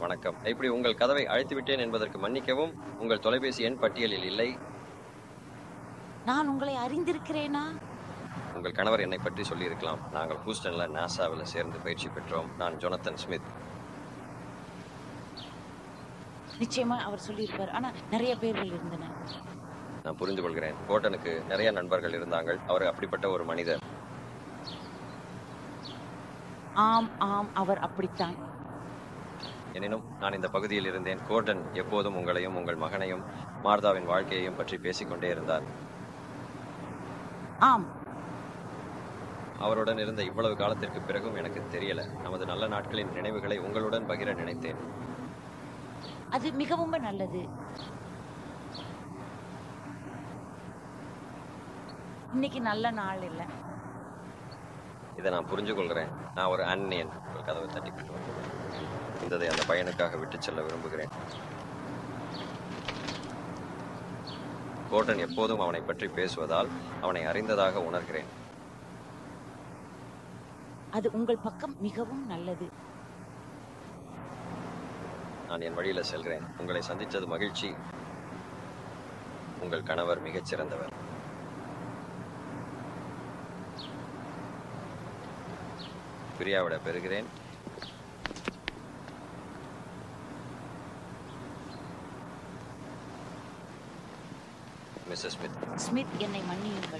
வணக்கம் இப்படி உங்கள் கதவை அழைத்து விட்டேன் என்பதற்கு மன்னிக்கவும் உங்கள் தொலைபேசி எண் பட்டியலில் இல்லை நான் உங்களை அறிந்திருக்கிறேனா உங்கள் கணவர் என்னை பற்றி சொல்லியிருக்கலாம் நாங்கள் ஹூஸ்டன்ல நாசாவில் சேர்ந்து பயிற்சி பெற்றோம் நான் ஜொனத்தன் ஸ்மித் நிச்சயமா அவர் சொல்லியிருப்பார் ஆனா நிறைய பேர்கள் இருந்தனர் நான் புரிந்து கொள்கிறேன் கோட்டனுக்கு நிறைய நண்பர்கள் இருந்தாங்க அவர் அப்படிப்பட்ட ஒரு மனிதர் ஆம் ஆம் அவர் அப்படித்தான் எனினும் நான் இந்த பகுதியில் இருந்தேன் கோர்டன் எப்போதும் உங்களையும் உங்கள் மகனையும் மார்தாவின் வாழ்க்கையையும் பற்றி பேசிக்கொண்டே இருந்தார் ஆம் அவருடன் இருந்த இவ்வளவு காலத்திற்கு பிறகும் எனக்கு தெரியல நமது நல்ல நாட்களின் நினைவுகளை உங்களுடன் பகிர நினைத்தேன் அது மிகவும் நல்லது இன்னைக்கு நல்ல நாள் இல்லை இதை நான் புரிஞ்சு கொள்கிறேன் நான் ஒரு அந்நியன் உங்கள் கதவை தட்டிக்கிட்டு வந்துள்ளேன் இந்ததை அந்த பையனுக்காக விட்டுச் செல்ல விரும்புகிறேன் கோட்டன் எப்போதும் அவனை பற்றி பேசுவதால் அவனை அறிந்ததாக உணர்கிறேன் அது உங்கள் பக்கம் மிகவும் நல்லது நான் என் வழியில செல்கிறேன் உங்களை சந்தித்தது மகிழ்ச்சி உங்கள் கணவர் மிகச் சிறந்தவர் பிரியாவிட பெறுகிறேன் மிஸ்ஸஸ் ஸ்மித் ஸ்மித் என்னை மன்னியுங்கள்